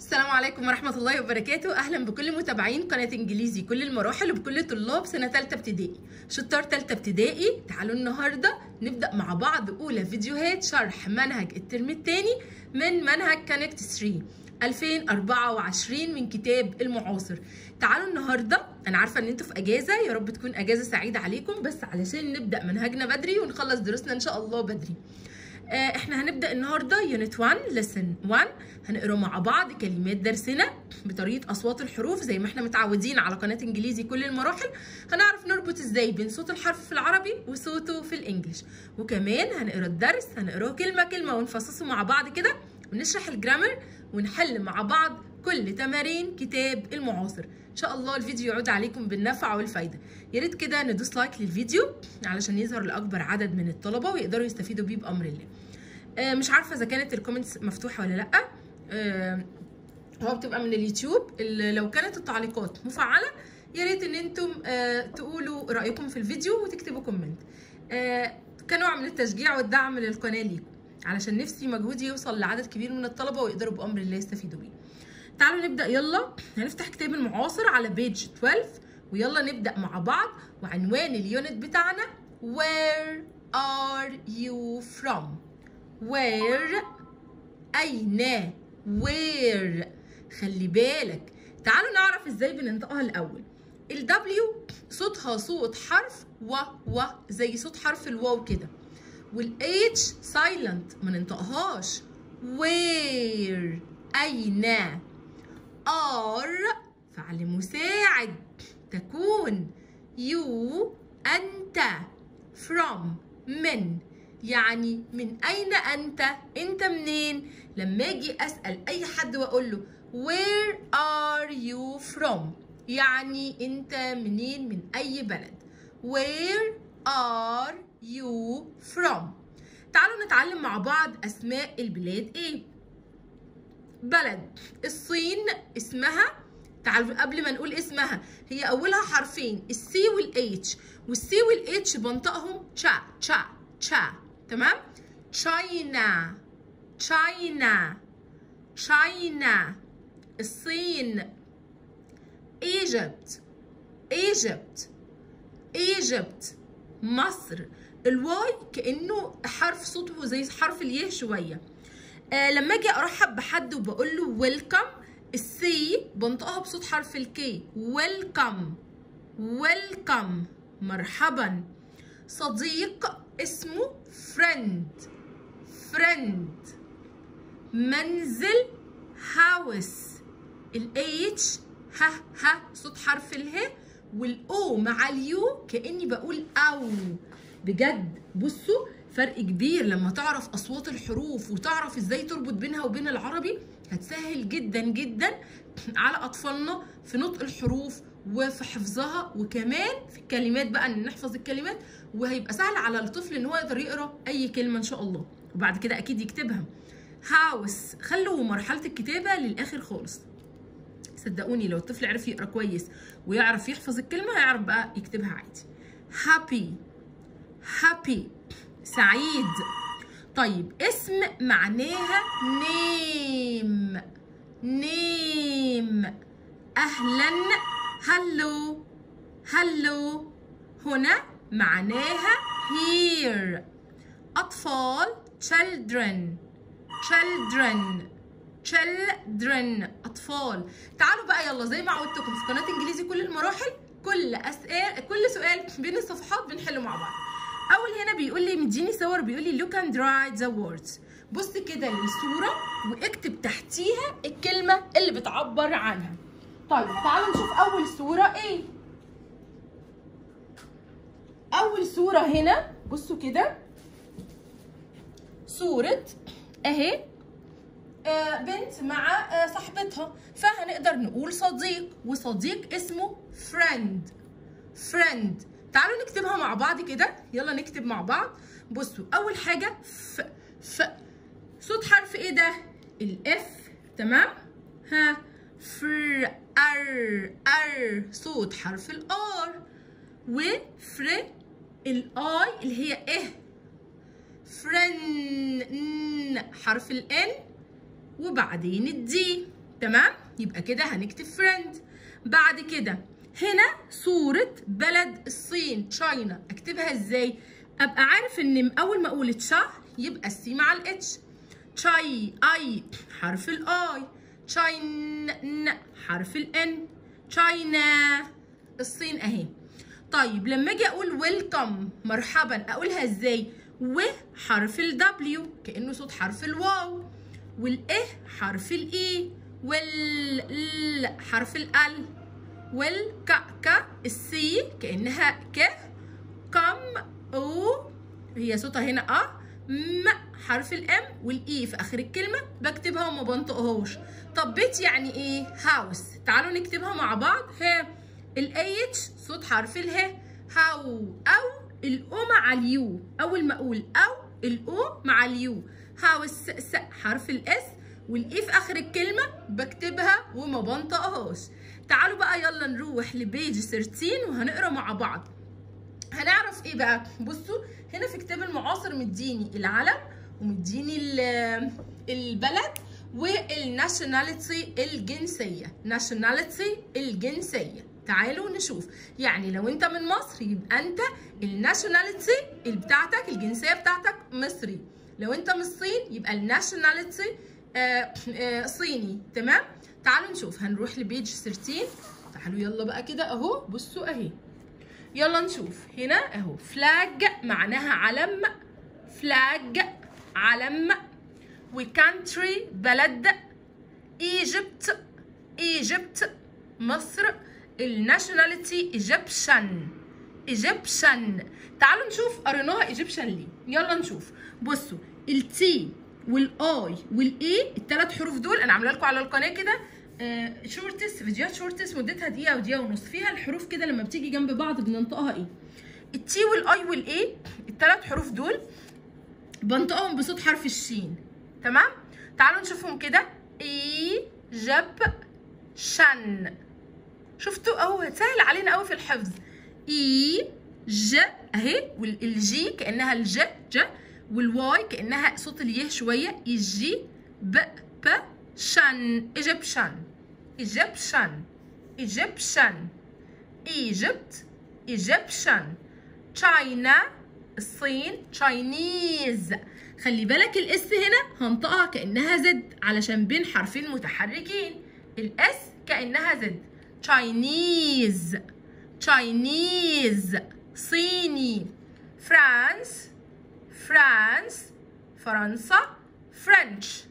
السلام عليكم ورحمة الله وبركاته أهلا بكل متابعين قناة إنجليزي كل المراحل وبكل طلاب سنة تالتة ابتدائي شطار تالتة ابتدائي تعالوا النهاردة نبدأ مع بعض أولى فيديوهات شرح منهج الترم الثاني من منهج كونكت 3 2024 من كتاب المعاصر تعالوا النهارده انا عارفه ان انتوا في اجازه يا رب تكون اجازه سعيده عليكم بس علشان نبدا منهجنا بدري ونخلص دروسنا ان شاء الله بدري آه، احنا هنبدا النهارده يونت 1 لسن 1 هنقرا مع بعض كلمات درسنا بطريقه اصوات الحروف زي ما احنا متعودين على قناه انجليزي كل المراحل هنعرف نربط ازاي بين صوت الحرف في العربي وصوته في الانجليش وكمان هنقرا الدرس هنقراه كلمه كلمه ونفصصه مع بعض كده ونشرح الجرامر ونحل مع بعض كل تمارين كتاب المعاصر ان شاء الله الفيديو يعود عليكم بالنفع والفايده يا ريت كده ندوس لايك للفيديو علشان يظهر لاكبر عدد من الطلبه ويقدروا يستفيدوا بيه بامر الله آه، مش عارفه اذا كانت الكومنتس مفتوحه ولا لا آه، هو بتبقى من اليوتيوب ال- لو كانت التعليقات مفعله يا ريت ان انتم آه، تقولوا رايكم في الفيديو وتكتبوا كومنت آه، كنوع من التشجيع والدعم للقناه ليكم علشان نفسي مجهودي يوصل لعدد كبير من الطلبه ويقدروا بامر الله يستفيدوا بيه تعالوا نبدا يلا هنفتح كتاب المعاصر على بيج 12 ويلا نبدا مع بعض وعنوان اليونت بتاعنا where are you from where أين where خلي بالك تعالوا نعرف ازاي بننطقها الأول ال W صوتها صوت حرف و و زي صوت حرف الواو كده وال H silent ما ننطقهاش where أين are فعل مساعد تكون you أنت from من يعني من أين أنت؟ أنت منين؟ لما أجي أسأل أي حد وأقول له where are you from؟ يعني أنت منين من أي بلد where are you from؟ تعالوا نتعلم مع بعض أسماء البلاد إيه؟ بلد الصين اسمها تعالوا قبل ما نقول اسمها هي اولها حرفين السي والاتش والسي والاتش بنطقهم تشا تشا تشا تمام تشاينا تشاينا تشاينا الصين ايجيبت ايجيبت ايجيبت مصر الواي كانه حرف صوته زي حرف اليه شويه آه لما اجي ارحب بحد وبقول له ويلكم السي بنطقها بصوت حرف الكي ويلكم ويلكم مرحبا صديق اسمه فريند فريند منزل هاوس الاتش ها ها صوت حرف اله والاو مع اليو كاني بقول او بجد بصوا فرق كبير لما تعرف اصوات الحروف وتعرف ازاي تربط بينها وبين العربي هتسهل جدا جدا على اطفالنا في نطق الحروف وفي حفظها وكمان في الكلمات بقى ان نحفظ الكلمات وهيبقى سهل على الطفل ان هو يقدر يقرا اي كلمه ان شاء الله وبعد كده اكيد يكتبها هاوس خلوا مرحله الكتابه للاخر خالص صدقوني لو الطفل عرف يقرا كويس ويعرف يحفظ الكلمه هيعرف بقى يكتبها عادي happy happy سعيد طيب اسم معناها نيم نيم اهلا هلو هلو هنا معناها here اطفال children children children اطفال تعالوا بقى يلا زي ما عودتكم في قناه انجليزي كل المراحل كل اسئله كل سؤال بين الصفحات بنحله مع بعض اول هنا بيقول لي مديني صور بيقول لي look and write the words بص كده للصوره واكتب تحتيها الكلمه اللي بتعبر عنها طيب تعالوا نشوف اول صوره ايه اول صوره هنا بصوا كده صوره اهي آه، بنت مع آه، صاحبتها فهنقدر نقول صديق وصديق اسمه friend friend تعالوا نكتبها مع بعض كده يلا نكتب مع بعض بصوا اول حاجه ف ف صوت حرف ايه ده الاف تمام ها فر ار ار صوت حرف الار وفر الاي اللي هي اه فرن حرف الان وبعدين الدي تمام يبقى كده هنكتب فريند بعد كده هنا صورة بلد الصين تشاينا اكتبها ازاي ابقى عارف ان اول ما اقول تشا يبقى السي مع الاتش تشاي اي حرف الاي تشاين حرف الان تشاينا الصين اهي طيب لما اجي اقول ويلكم مرحبا اقولها ازاي و حرف الدبليو كانه صوت حرف الواو والايه حرف الاي وال حرف ال والك ك السي كانها ك كم او هي صوتها هنا اه م حرف الام والاي في اخر الكلمه بكتبها وما بنطقهاش طب بيت يعني ايه هاوس تعالوا نكتبها مع بعض ها الاتش صوت حرف اله هاو او الاو مع اليو اول ما اقول او الاو مع اليو هاوس س حرف الاس والاي في اخر الكلمه بكتبها وما بنطقهاش تعالوا بقى يلا نروح لبيج 13 وهنقرا مع بعض هنعرف ايه بقى بصوا هنا في كتاب المعاصر مديني العلم ومديني البلد والناشوناليتي الجنسيه ناشوناليتي الجنسيه تعالوا نشوف يعني لو انت من مصر يبقى انت الناشوناليتي بتاعتك الجنسيه بتاعتك مصري لو انت من الصين يبقى الناشوناليتي آه آه صيني تمام تعالوا نشوف هنروح لبيج 13 تعالوا يلا بقى كده اهو بصوا اهي يلا نشوف هنا اهو فلاج معناها علم فلاج علم وكانتري بلد ايجيبت ايجيبت مصر الناشوناليتي ايجيبشن ايجيبشن تعالوا نشوف قريناها ايجيبشن ليه يلا نشوف بصوا التي والاي والاي الثلاث حروف دول انا عامله لكم على القناه كده آه شورتس فيديوهات شورتس مدتها دقيقه ودقيقه ونص فيها الحروف كده لما بتيجي جنب بعض بننطقها ايه التي والاي والاي الثلاث حروف دول بنطقهم بصوت حرف الشين تمام تعالوا نشوفهم كده اي جب شن شفتوا اهو سهل علينا قوي في الحفظ اي ج اهي والجي كانها الج ج والواي كانها صوت اليه شويه يجي ب ب شن ايجيبشن ايجيبشن ايجيبشن ايجيبت ايجيبشن تشاينا الصين تشاينيز خلي بالك الاس هنا هنطقها كانها زد علشان بين حرفين متحركين الاس كانها زد تشاينيز تشاينيز صيني فرانس فرانس فرنسا فرنش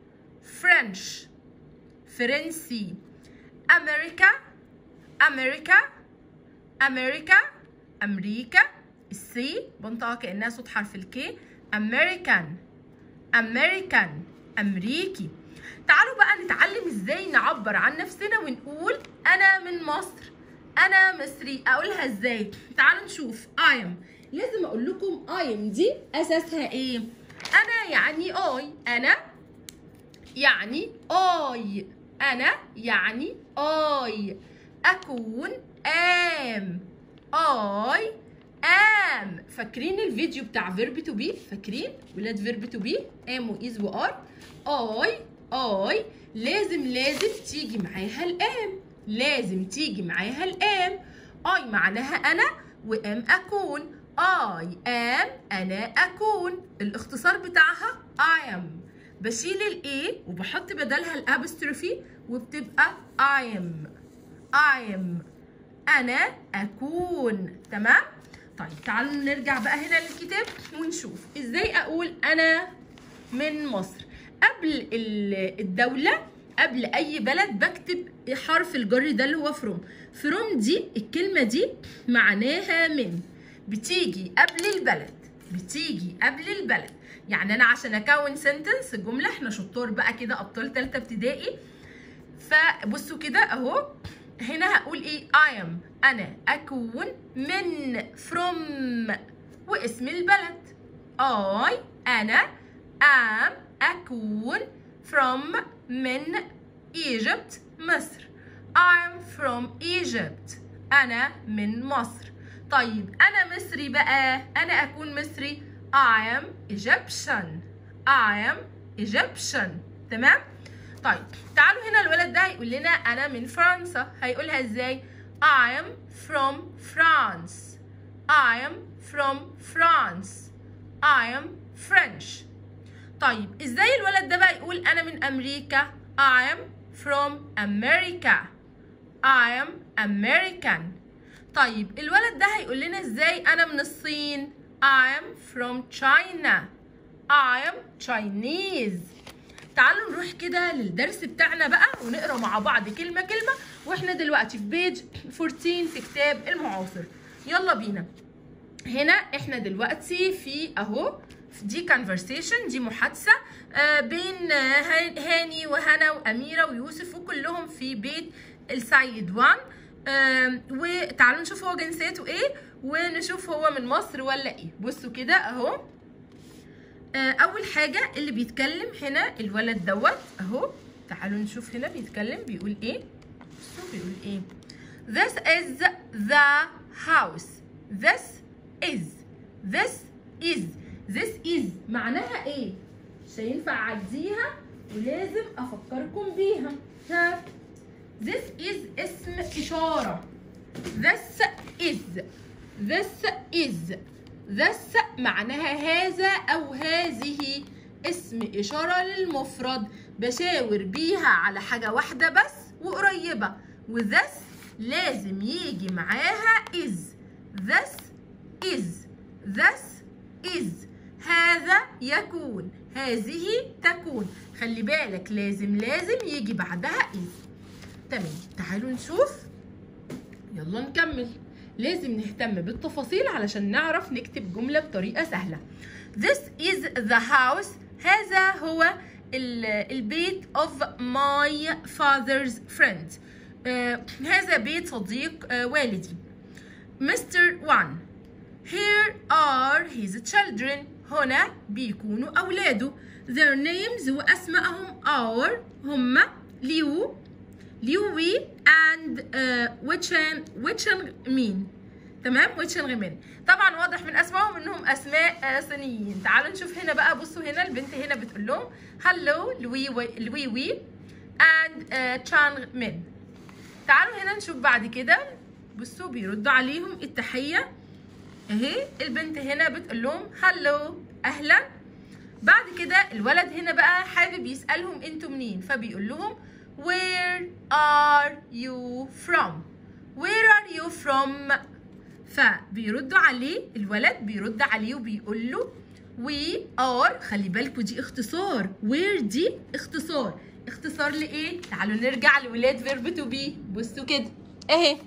فرنش فرنسي أمريكا أمريكا أمريكا أمريكا السي بنطقها كأنها صوت حرف الكي أمريكان أمريكان أمريكي تعالوا بقى نتعلم ازاي نعبر عن نفسنا ونقول أنا من مصر أنا مصري أقولها ازاي تعالوا نشوف I am لازم أقول لكم I am دي أساسها إيه أنا يعني I أنا يعني I أنا يعني I أكون am I am فاكرين الفيديو بتاع فيرب تو بي فاكرين ولاد فيرب تو بي am وإز وآر I I لازم لازم تيجي معاها الام لازم تيجي معاها الام I معناها أنا وام أكون I am أنا أكون الاختصار بتاعها I am بشيل الاي وبحط بدلها الابستروفي وبتبقى I am I am أنا أكون تمام؟ طيب تعالوا نرجع بقى هنا للكتاب ونشوف ازاي أقول أنا من مصر قبل الدولة قبل أي بلد بكتب حرف الجر ده اللي هو فروم فروم دي الكلمة دي معناها من بتيجي قبل البلد بتيجي قبل البلد يعني انا عشان اكون سنتنس جمله احنا شطار بقى كده ابطال ثالثه ابتدائي فبصوا كده اهو هنا هقول ايه I am انا اكون من from واسم البلد I انا am اكون from من Egypt مصر I'm from Egypt انا من مصر طيب انا مصري بقى انا اكون مصري I am Egyptian I am Egyptian تمام طيب تعالوا هنا الولد ده هيقول لنا انا من فرنسا هيقولها ازاي I am from France I am from France I am French طيب ازاي الولد ده بقى يقول انا من امريكا I am from America I am American طيب الولد ده هيقول لنا ازاي انا من الصين I am from China I am Chinese تعالوا نروح كده للدرس بتاعنا بقى ونقرا مع بعض كلمه كلمه واحنا دلوقتي في بيج 14 في كتاب المعاصر يلا بينا هنا احنا دلوقتي في اهو دي conversation دي محادثه آه بين آه هاني وهنا واميره ويوسف وكلهم في بيت السيد وان آه وتعالوا نشوف هو جنسيته ايه ونشوف هو من مصر ولا ايه بصوا كده اهو اول حاجه اللي بيتكلم هنا الولد دوت اهو تعالوا نشوف هنا بيتكلم بيقول ايه بصوا بيقول ايه this is the house this is this is this is معناها ايه مش هينفع اعديها ولازم افكركم بيها ها this is اسم اشاره this is this is this معناها هذا أو هذه اسم إشارة للمفرد بشاور بيها على حاجة واحدة بس وقريبة وذس لازم يجي معاها is this is this is هذا يكون هذه تكون خلي بالك لازم لازم يجي بعدها is تمام تعالوا نشوف يلا نكمل لازم نهتم بالتفاصيل علشان نعرف نكتب جملة بطريقة سهلة This is the house هذا هو البيت of my father's friend uh, هذا بيت صديق uh, والدي Mr. One Here are his children هنا بيكونوا أولاده Their names وأسمائهم are هم ليو ليوي and uh, ويتشن ويتشن مين تمام ويتشن غمين طبعا واضح من اسمائهم انهم اسماء uh, صينيين تعالوا نشوف هنا بقى بصوا هنا البنت هنا بتقول لهم هلو لوي لوي وي and uh, تشان مين تعالوا هنا نشوف بعد كده بصوا بيردوا عليهم التحيه اهي البنت هنا بتقول لهم هلو اهلا بعد كده الولد هنا بقى حابب يسالهم انتوا منين فبيقول لهم Where are you from? Where are you from? فبيردوا عليه الولد بيرد عليه وبيقول له We are خلي بالكوا دي اختصار Where دي اختصار اختصار لإيه؟ تعالوا نرجع لولاد فيرب تو بي بصوا كده اهي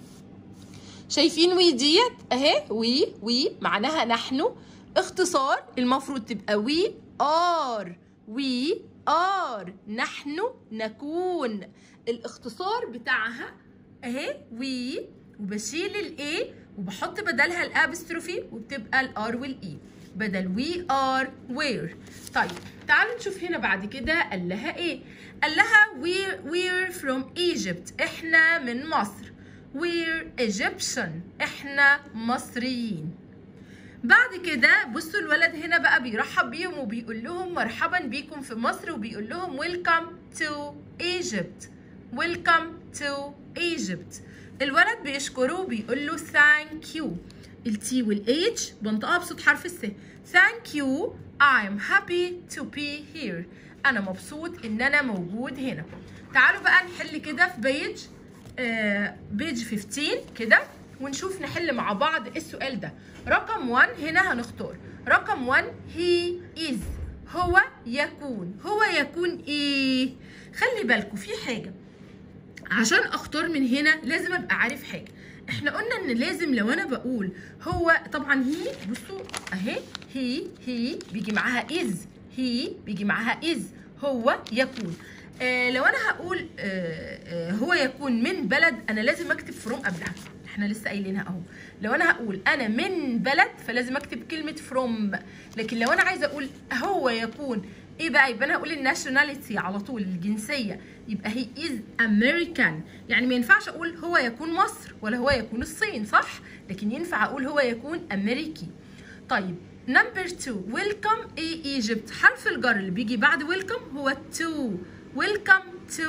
شايفين وي ديت اهي وي وي معناها نحن اختصار المفروض تبقى وي ار وي ار نحن نكون الاختصار بتاعها اهي وي وبشيل الاي وبحط بدلها الابستروفي وبتبقى الار والاي بدل وي ار وير طيب تعالوا نشوف هنا بعد كده قال لها ايه قال لها وير وير فروم ايجيبت احنا من مصر وير ايجيبشن احنا مصريين بعد كده بصوا الولد هنا بقى بيرحب بيهم وبيقول لهم مرحبا بيكم في مصر وبيقول لهم ويلكم تو ايجيبت ويلكم تو ايجيبت الولد بيشكره وبيقول له ثانك يو التي والاتش بنطقها بصوت حرف الس ثانك يو I'm happy to be here انا مبسوط ان انا موجود هنا تعالوا بقى نحل كده في بيج آه بيج 15 كده ونشوف نحل مع بعض السؤال ده رقم 1 هنا هنختار رقم 1 he is هو يكون هو يكون ايه خلي بالكم في حاجه عشان اختار من هنا لازم ابقى عارف حاجه احنا قلنا ان لازم لو انا بقول هو طبعا هي بصوا اهي هي هي بيجي معاها از هي بيجي معاها از هو يكون آه لو انا هقول آه آه هو يكون من بلد انا لازم اكتب فروم قبلها احنا لسه قايلينها اهو لو انا هقول انا من بلد فلازم اكتب كلمه فروم لكن لو انا عايزه اقول هو يكون ايه بقى يبقى انا هقول الناشوناليتي على طول الجنسيه يبقى هي از امريكان يعني ما ينفعش اقول هو يكون مصر ولا هو يكون الصين صح لكن ينفع اقول هو يكون امريكي طيب نمبر 2 ويلكم اي ايجيبت حرف الجر اللي بيجي بعد ويلكم هو تو ويلكم تو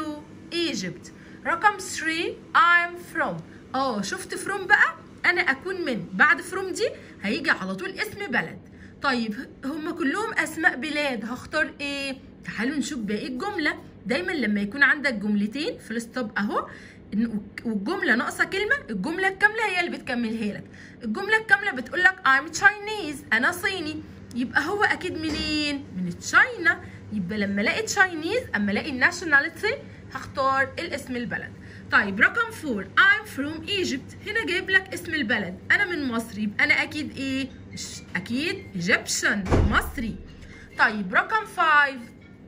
Egypt رقم 3 I'm from اه شفت from بقى انا اكون من بعد from دي هيجي على طول اسم بلد طيب هم كلهم اسماء بلاد هختار ايه تعالوا نشوف باقي الجمله دايما لما يكون عندك جملتين في الستوب اهو والجمله ناقصه كلمه الجمله الكامله هي اللي بتكملها لك الجمله الكامله بتقول لك I'm Chinese انا صيني يبقى هو اكيد منين من تشاينا يبقى لما الاقي تشاينيز اما الاقي الناشوناليتي هختار الاسم البلد طيب رقم 4 I'm from Egypt هنا جايب لك اسم البلد انا من مصر يبقى انا اكيد ايه اكيد Egyptian مصري طيب رقم 5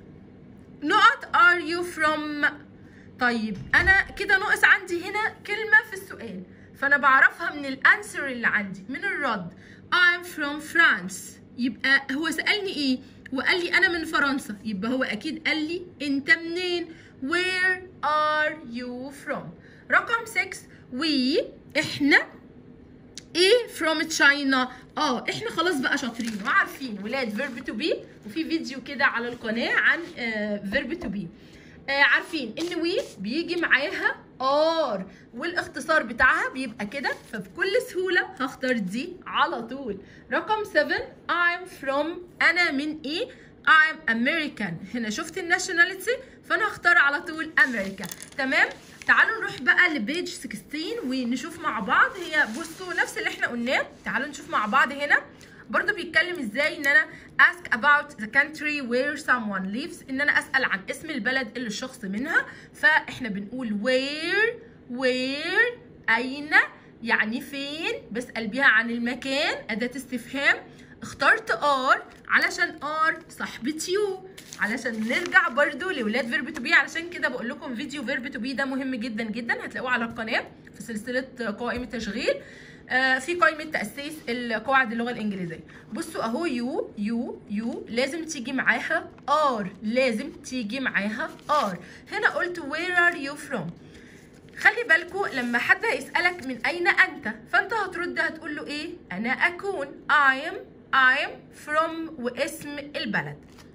نقط are you from طيب انا كده ناقص عندي هنا كلمه في السؤال فانا بعرفها من الانسر اللي عندي من الرد I'm from France يبقى هو سالني ايه وقال لي انا من فرنسا يبقى هو اكيد قال لي انت منين where are you from رقم 6 we احنا ايه from China اه احنا خلاص بقى شاطرين وعارفين ولاد verb to be وفي فيديو كده على القناه عن آه verb to be آه عارفين ان وي بيجي معاها ار والاختصار بتاعها بيبقى كده فبكل سهوله هختار دي على طول رقم 7 I'm from انا من ايه I'm American هنا شفت الناشوناليتي فانا هختار على طول امريكا تمام تعالوا نروح بقى لبيج 16 ونشوف مع بعض هي بصوا نفس اللي احنا قلناه تعالوا نشوف مع بعض هنا برضو بيتكلم ازاي ان انا ask about the country where someone lives ان انا اسال عن اسم البلد اللي الشخص منها فاحنا بنقول where where اين يعني فين بسال بيها عن المكان اداه استفهام اخترت ار علشان ار صاحبة يو علشان نرجع برضو لولاد فيرب تو بي علشان كده بقول لكم فيديو فيرب تو بي ده مهم جدا جدا هتلاقوه على القناه في سلسله قوائم التشغيل آه في قائمه تاسيس القواعد اللغه الانجليزيه بصوا اهو يو يو يو لازم تيجي معاها ار لازم تيجي معاها ار هنا قلت وير ار يو فروم خلي بالكوا لما حد هيسالك من اين انت فانت هترد هتقول له ايه انا اكون I am I am from واسم البلد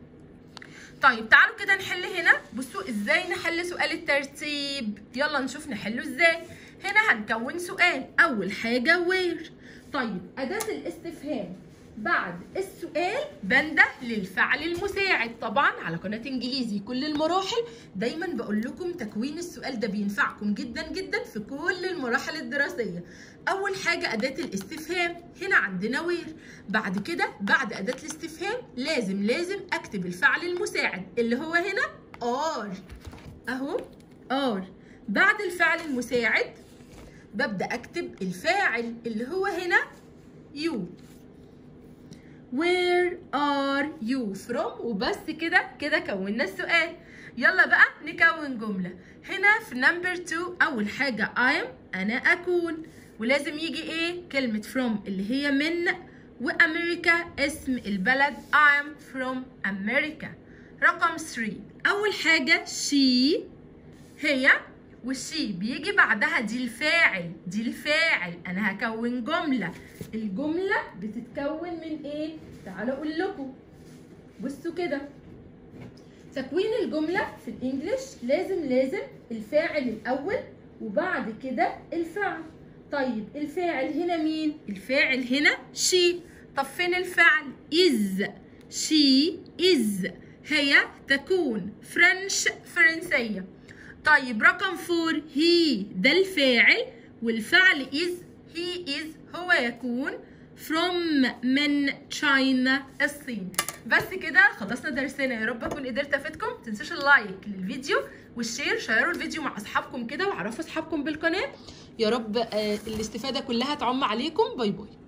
طيب تعالوا كده نحل هنا بصوا ازاي نحل سؤال الترتيب يلا نشوف نحله ازاي هنا هنكون سؤال اول حاجه وير طيب اداه الاستفهام بعد السؤال بنده للفعل المساعد طبعا على قناه انجليزي كل المراحل دايما بقول لكم تكوين السؤال ده بينفعكم جدا جدا في كل المراحل الدراسيه اول حاجه اداه الاستفهام هنا عندنا وير بعد كده بعد اداه الاستفهام لازم لازم اكتب الفعل المساعد اللي هو هنا ار اهو ار بعد الفعل المساعد ببدا اكتب الفاعل اللي هو هنا يو Where are you from وبس كده كده كونا السؤال يلا بقى نكون جملة هنا في نمبر 2 أول حاجة I am أنا أكون ولازم يجي إيه كلمة from اللي هي من وأمريكا اسم البلد I am from America رقم 3 أول حاجة she هي والشي بيجي بعدها دي الفاعل دي الفاعل انا هكون جمله الجمله بتتكون من ايه تعالوا اقول لكم بصوا كده تكوين الجمله في الانجليش لازم لازم الفاعل الاول وبعد كده الفعل طيب الفاعل هنا مين الفاعل هنا شي طب فين الفعل is she is هي تكون فرنش فرنسيه طيب رقم فور هي ده الفاعل والفعل is he is هو يكون from من China الصين بس كده خلصنا درسنا يا رب اكون قدرت افيدكم متنسوش اللايك للفيديو والشير شيروا الفيديو مع اصحابكم كده وعرفوا اصحابكم بالقناه يا رب آه الاستفاده كلها تعم عليكم باي باي